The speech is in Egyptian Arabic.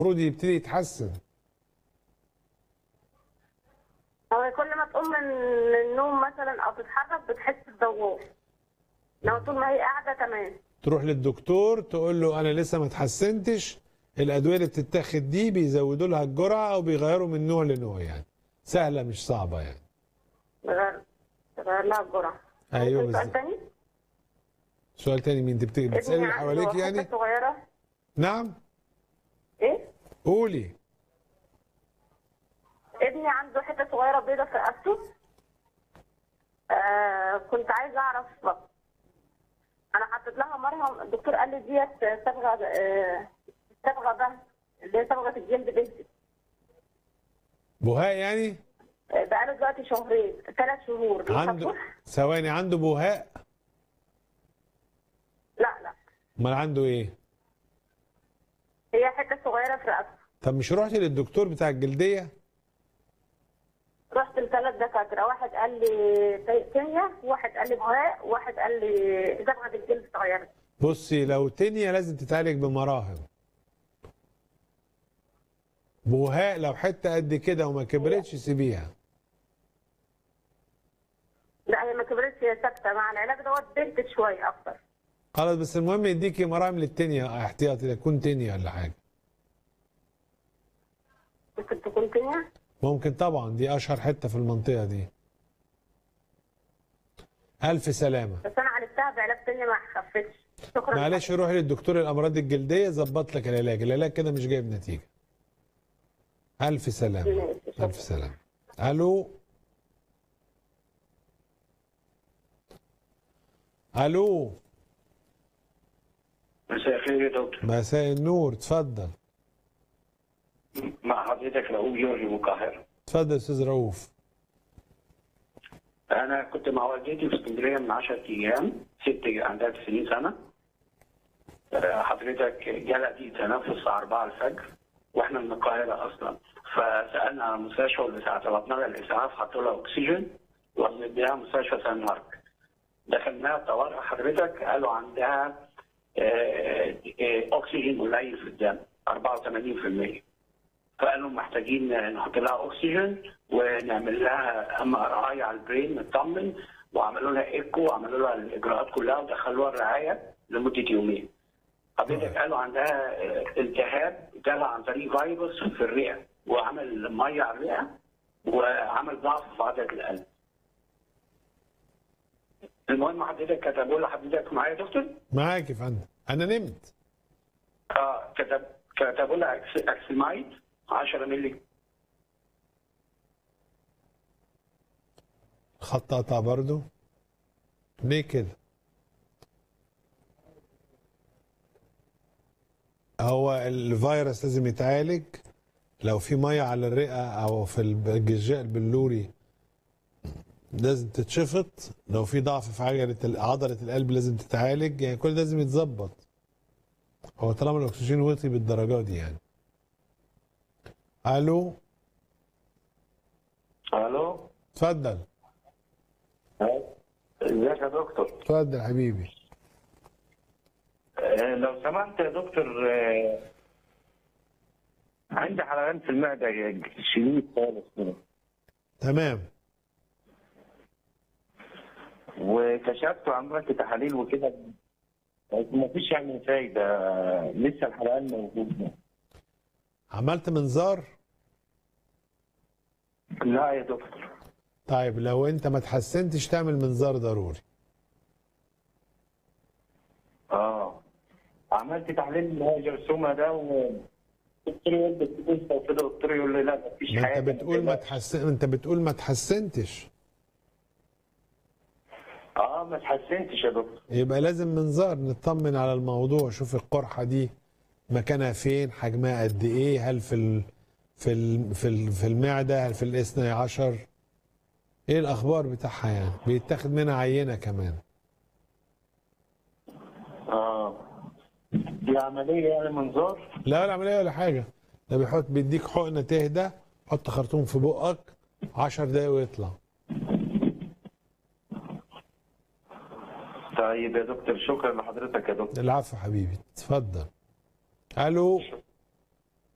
المفروض يبتدي يتحسن هو كل ما تقوم من النوم مثلا او تتحرك بتحس بدوار لو طول ما هي قاعده تمام تروح للدكتور تقول له انا لسه ما اتحسنتش الادويه اللي بتتاخد دي بيزودوا لها الجرعه او بيغيروا من نوع لنوع يعني سهله مش صعبه يعني تغير تغير لها الجرعه أيوة ممكن سؤال بالظبط. تاني سؤال تاني مين انت بت- بتسالي اللي عنده حواليك حتة يعني صغيره نعم ايه قولي ابني عنده حته صغيره بيضه في رقبته آه كنت عايزه اعرف انا حطيت لها مرهم الدكتور قال لي ديت صبغه آه صبغه ده اللي هي صبغه الجلد بنتي بهاء يعني آه، بقاله دلوقتي شهرين ثلاث شهور مش عنده هتروح؟ ثواني عنده بهاء لا لا امال عنده ايه هي حته صغيره في رقبته طب مش رحتي للدكتور بتاع الجلديه رحت لثلاث دكاتره واحد قال لي كيمياء وواحد قال لي بهاء وواحد قال لي صبغه الجلد صغيره بصي لو تانية لازم تتعالج بمراهم بوهاء لو حته قد كده وما كبرتش سيبيها لا هي ما كبرتش هي ثابته مع العلاج دوت بنتت شويه اكتر خلاص بس المهم يديكي مراهم للتانية احتياطي تكون تانية ولا حاجه ممكن تكون كيمياء ممكن طبعا دي اشهر حته في المنطقه دي الف سلامه بس انا عالجتها بعلاج تاني ما خفتش شكرا معلش روحي للدكتور الامراض الجلديه ظبط لك العلاج العلاج كده مش جايب نتيجه الف سلامه الف سلامه الو الو مساء الخير يا دكتور مساء النور اتفضل مع حضرتك رؤوف جورجي من القاهرة اتفضل يا استاذ رؤوف أنا كنت مع والدتي في اسكندرية من 10 أيام ست عندها 90 سنة آه، حضرتك جالها دي تنفس الساعة 4 الفجر وإحنا من القاهرة أصلا فسألنا على المستشفى والإسعاف طلبنا لها الإسعاف حطوا لها أكسجين ووديناها مستشفى سان مارك دخلناها طوارئ حضرتك قالوا عندها آه، آه، أكسجين قليل في الدم 84% فقالوا محتاجين نحط لها اكسجين ونعمل لها ام ار اي على البرين نطمن وعملوا لها ايكو وعملوا لها الاجراءات كلها ودخلوها الرعايه لمده يومين. حضرتك قالوا عندها آه، التهاب جالها عن طريق فيروس في الرئه وعمل ميه على الرئه وعمل ضعف في عضله القلب. المهم حضرتك كتبوا لها حضرتك معايا يا دكتور؟ معاك يا فندم انا نمت اه كتب كتبوا لها أكس- اكسمايد 10 مللي خط قطع برضو ليه كده هو الفيروس لازم يتعالج لو في ميه على الرئه او في الجزاء البلوري لازم تتشفط لو في ضعف في عجله عضله القلب لازم تتعالج يعني كل ده لازم يتظبط هو طالما الاكسجين وطي بالدرجات دي يعني الو الو اتفضل ازيك يا دكتور اتفضل حبيبي آه، لو سمحت يا دكتور آه، عندي حرقان في المعده شديد خالص كده تمام وكشفت وعملت تحاليل وكده ما فيش يعني فايده لسه الحرقان موجود عملت منظار لا يا دكتور طيب لو انت ما تحسنتش تعمل منظار ضروري اه عملت تحليل اللي هو جرثومه ده و الدكتور يقول لي كده وكده الدكتور يقول لي لا ما فيش ما حاجه انت بتقول ما تقلقش. تحسن انت بتقول ما تحسنتش اه ما اتحسنتش يا دكتور يبقى لازم منظار نطمن على الموضوع شوف القرحه دي مكانها فين حجمها قد ايه هل في ال... في ال... في ال... في المعده هل في الاثني عشر ايه الاخبار بتاعها يعني بيتاخد منها عينه كمان اه دي عمليه يعني منظار لا ولا عمليه ولا حاجه ده بيحط بيديك حقنه تهدى حط خرطوم في بقك 10 دقايق ويطلع طيب يا دكتور شكرا لحضرتك يا دكتور العفو حبيبي اتفضل الو